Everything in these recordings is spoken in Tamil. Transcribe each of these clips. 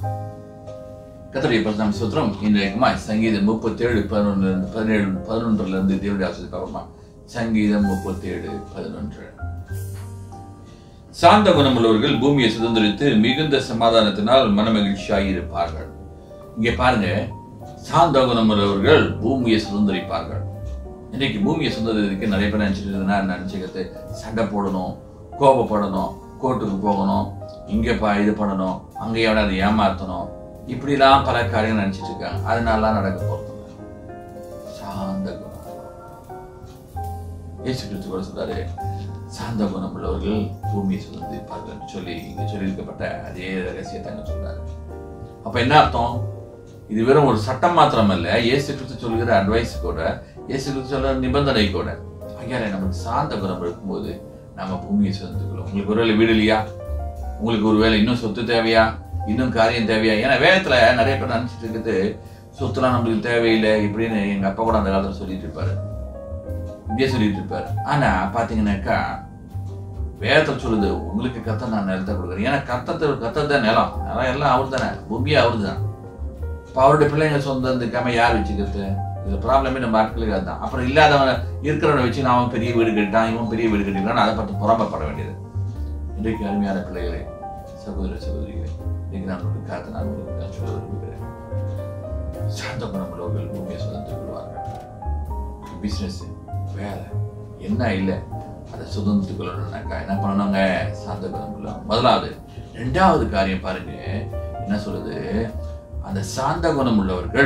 கத்தருடைய பரிசுத்தம் சுத்திரம் இன்றைக்குமாய் சங்கீதம் முப்பத்தேழு பதினொன்று பதினேழு பதினொன்றுல இருந்து தேவனுடைய ஆசிரியர் பார்ப்போமா சங்கீதம் முப்பத்தேழு பதினொன்று சாந்த குணமுள்ளவர்கள் பூமியை சுதந்திரித்து மிகுந்த சமாதானத்தினால் மனமகிழ்ச்சியாய் இருப்பார்கள் இங்கே பாருங்க சாந்த குணமுள்ளவர்கள் பூமியை சுதந்திரிப்பார்கள் இன்னைக்கு பூமியை சுதந்திரத்துக்கு நிறைய பேர் நினைச்சிட்டு இருந்தா நினைச்சுக்கிறது சண்டை போடணும் கோபப்படணும் கோர்ட்டுக்கு போகணும் இங்க பா இது பண்ணணும் அங்க எவனாவது ஏமாத்தணும் இப்படிலாம் பல காரியங்கள் நினைச்சிட்டு இருக்காங்க அதனாலாம் நடக்க போறது இல்ல. சாந்த குணம் இயேசு கிறிஸ்து கூட சொல்றாரு சாந்த குணம் உள்ளவர்கள் பூமியை சுதந்திரிப்பார்கள் என்று சொல்லி இங்க சொல்லியிருக்கப்பட்ட அதே ரகசியத்தை அங்க சொல்றாரு அப்ப என்ன அர்த்தம் இது வெறும் ஒரு சட்டம் மாத்திரம் அல்ல இயேசு கிறிஸ்து சொல்கிற அட்வைஸ் கூட இயேசு கிறிஸ்து சொல்ற நிபந்தனை கூட ஐயா நமக்கு சாந்த குணம் இருக்கும்போது நம்ம பூமியை சுதந்திரிக்கிறோம் உங்களுக்கு ஒருவேளை வீடு இல்லையா உங்களுக்கு ஒருவேளை இன்னும் சொத்து தேவையா இன்னும் காரியம் தேவையா ஏன்னா வேகத்துல நிறைய பேர் நினைச்சிட்டு இருக்குது சொத்துலாம் நம்மளுக்கு தேவையில்லை இப்படின்னு எங்க அப்பா கூட அந்த காலத்துல சொல்லிட்டு இருப்பாரு இப்படியே சொல்லிட்டு இருப்பாரு ஆனா பாத்தீங்கன்னாக்கா வேதத்தில் சொல்லுது உங்களுக்கு கத்த நான் நிலத்தை கொடுக்குறேன் ஏன்னா கத்தத்தை கத்தத்தை நிலம் நிலம் எல்லாம் அவர் தானே பூமியே அவரு தான் இப்போ அவருடைய பிள்ளைங்க சொந்தம் இருக்காம யார் வச்சுக்கிறது இது ப்ராப்ளமே நம்ம ஆட்களுக்கு அதுதான் அப்புறம் இல்லாதவன் இருக்கிறவனை வச்சு நான் அவன் பெரிய வீடு கட்டிட்டான் இவன் பெரிய வீடு கட்டிட்டான் அதை பார்த்து புறம்பப்பட வேண்டியது இன்றைக்கு அருமையான பிள்ளைகளே சகோதர சகோதரிகளே இன்னைக்கு நான் உங்களுக்கு காத்து நான் உங்களுக்கு நான் சொல்ல விரும்புகிறேன் சாந்த குணமுள்ளவர்கள் பூமியை சுதந்திரம் கொள்வார்கள் பிஸ்னஸ் வேலை என்ன இல்லை அதை சுதந்திரத்து கொள்ளணும்னாக்கா என்ன பண்ணணுங்க சாந்த குணமுள்ள முதலாவது ரெண்டாவது காரியம் பாருங்க என்ன சொல்லுது அந்த சாந்த குணம் உள்ளவர்கள்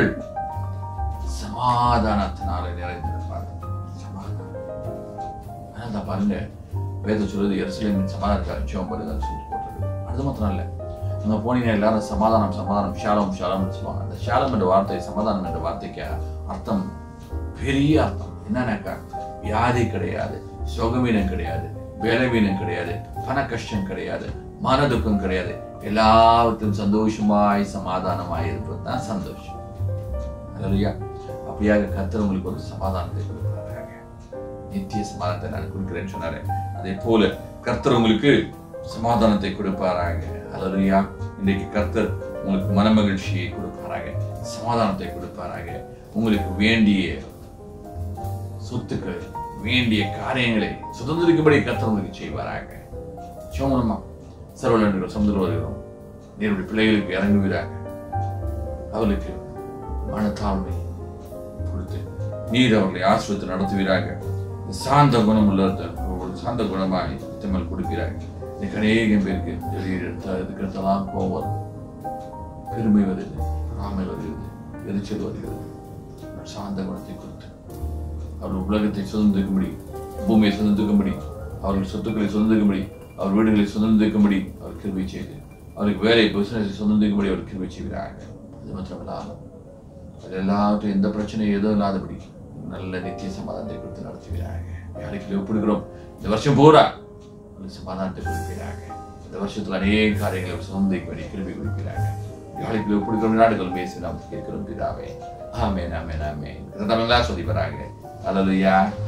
சமாதானத்தினால நிறைந்திருப்பார்கள் சமாதானம் அதான் பாருங்க வேத சொல்லுது எருசலேமின் சமாதானத்துக்காக ஜெபம் பண்ணுங்கன்னு சொல்லிட்டு போட்டிருக்கு அது மாத்திரம் இல்லை அங்கே போனீங்கன்னா எல்லாரும் சமாதானம் சமாதானம் ஷாலம் ஷாலம்னு சொல்லுவாங்க அந்த ஷாலம் என்ற வார்த்தை சமாதானம் என்ற வார்த்தைக்கு அர்த்தம் பெரிய அர்த்தம் என்னன்னாக்கா வியாதி கிடையாது சுகவீனம் கிடையாது வேலைவீனம் கிடையாது பண கஷ்டம் கிடையாது மன துக்கம் கிடையாது எல்லாவற்றும் சந்தோஷமாய் சமாதானமாய் இருப்பது தான் சந்தோஷம் அல்லையா அப்படியாக கர்த்தர் உங்களுக்கு ஒரு சமாதானத்தை கொடுக்கிறாங்க நித்திய சமாதானத்தை நான் கொடுக்கிறேன்னு சொன்னாரு அதே போல கர்த்தர் உங்களுக்கு சமாதானத்தை கொடுப்பாராங்க அல்லையா இன்றைக்கு கர்த்தர் உங்களுக்கு மனமகிழ்ச்சியை கொடுப்பாராங்க சமாதானத்தை கொடுப்பாராக உங்களுக்கு வேண்டிய சொத்துக்கள் வேண்டிய காரியங்களை சுதந்திரிக்கும்படி கர்த்தர் உங்களுக்கு செய்வாராக சோமனமா சர்வலண்டுகள் சமுதிரம் வருகிறோம் நீருடைய பிள்ளைகளுக்கு இறங்குவீராக அவர்களுக்கு மனத்தாழ்மை கொடுத்து நீர் அவர்களை ஆசிரியத்தை நடத்துவீராக சாந்த குணம் உள்ள ஒரு சாந்த குணமாய் தமிழ் கொடுக்கிறாங்க இன்னைக்கு அநேகம் பேருக்கு இதுக்கெடுத்தெல்லாம் கோபம் வரும் பெருமை வருது பொறாமை வருகிறது எரிச்சல் வருகிறது ஆனால் சாந்த குணத்தை கொடுத்து அவர்கள் உலகத்தை சுதந்திரிக்கும்படி பூமியை சுதந்திரிக்கும்படி அவர்கள் சொத்துக்களை சுதந்திரிக்கும்படி அவர் வீடுகளை சுதந்திரிக்கும்படி அவர் கிருபை செய்து அவருக்கு வேலை பிசினஸ் சுதந்திரிக்கும்படி அவர் கிருபை செய்கிறாங்க அது மாத்திரமல்லாமல் அது எல்லாவற்றையும் எந்த பிரச்சனையும் எதுவும் இல்லாதபடி நல்ல நித்திய சமாதானத்தை கொடுத்து நடத்துகிறாங்க யாருக்கு ஒப்பிடுகிறோம் இந்த வருஷம் பூரா நல்ல சமாதானத்தை கொடுக்கிறாங்க இந்த வருஷத்துல அநேக காரியங்களை சுதந்திரிக்க வேண்டிய கிருபை கொடுக்கிறாங்க யாருக்கு ஒப்பிடுகிறோம் நாடுகள் பேசி நாம் கேட்கிறோம் பிதாவே ஆமே ஆமே ஆமே தமிழா சொல்லி வராங்க அல்லையா